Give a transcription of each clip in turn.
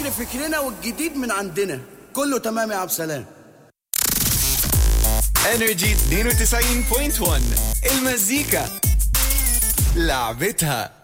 اللي فكرنا والجديد من عندنا كله تمام يا عبد السلام انرجي 92.1 المزيكا لعبتها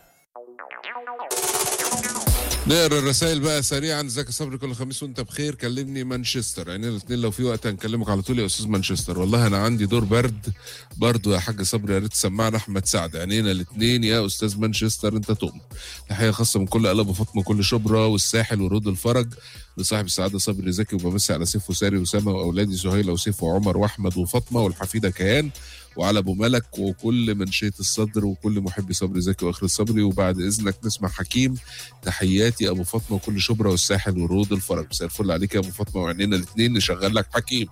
نقرا الرسائل بقى سريعا ازيك يا صبري كل خميس وانت بخير كلمني مانشستر يعني الاثنين لو في وقت هنكلمك على طول يا استاذ مانشستر والله انا عندي دور برد برضو يا حاج صبري يا ريت تسمعنا احمد سعد عينينا الاثنين يا استاذ مانشستر انت تؤمن تحيه خاصه من كل قلب وفاطمه كل شبرا والساحل ورود الفرج لصاحب السعاده صبري زكي وبمسي على سيف وساري وسامه واولادي سهيله وسيف وعمر واحمد وفاطمه والحفيده كيان وعلى ابو ملك وكل منشيه الصدر وكل محبي صبري زكي واخر الصبري وبعد اذنك نسمع حكيم تحياتي ابو فاطمه وكل شبرا والساحل ورود الفرج مساء الفل عليك يا ابو فاطمه وعينينا الاثنين نشغل لك حكيم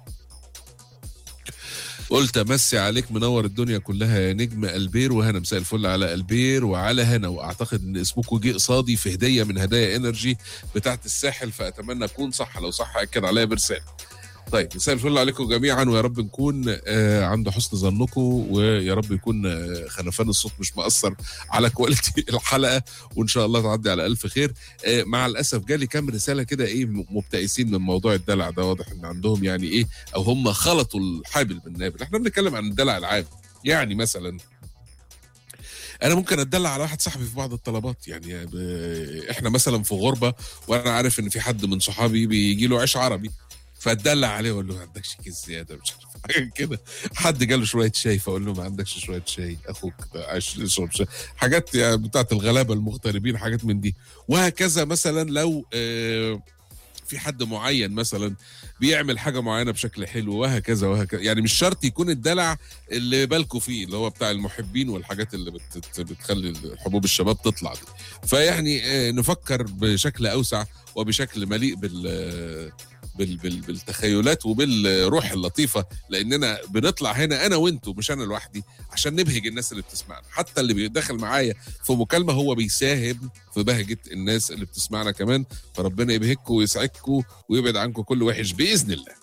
قلت امسي عليك منور الدنيا كلها يا نجم البير وهنا مساء الفل على البير وعلى هنا واعتقد ان اسمكم جه قصادي في هديه من هدايا انرجي بتاعت الساحل فاتمنى اكون صح لو صح اكد عليا برسالة طيب مساء الفل عليكم جميعا ويا رب نكون آه عند حسن ظنكم ويا رب يكون آه خنفان الصوت مش مأثر على كواليتي الحلقه وان شاء الله تعدي على الف خير آه مع الاسف جالي كام رساله كده ايه مبتئسين من موضوع الدلع ده واضح ان عندهم يعني ايه او هم خلطوا الحابل بالنابل احنا بنتكلم عن الدلع العام يعني مثلا انا ممكن اتدلع على واحد صاحبي في بعض الطلبات يعني ب... احنا مثلا في غربه وانا عارف ان في حد من صحابي بيجي له عيش عربي فاتدلع عليه واقول له ما عندكش كيس زياده مش عارف حاجه كده حد جاله شويه شاي فاقول له ما عندكش شويه شاي اخوك عايش اشرب شاي حاجات يعني بتاعت الغلابه المغتربين حاجات من دي وهكذا مثلا لو آه في حد معين مثلا بيعمل حاجه معينه بشكل حلو وهكذا وهكذا يعني مش شرط يكون الدلع اللي بالكوا فيه اللي هو بتاع المحبين والحاجات اللي بت بتخلي حبوب الشباب تطلع دي فيعني آه نفكر بشكل اوسع وبشكل مليء بال بال بال بالتخيلات وبالروح اللطيفه لاننا بنطلع هنا انا وانتو مش انا لوحدي عشان نبهج الناس اللي بتسمعنا حتى اللي بيدخل معايا في مكالمه هو بيساهم في بهجه الناس اللي بتسمعنا كمان فربنا يبهجكم ويسعدكم ويبعد عنكم كل وحش باذن الله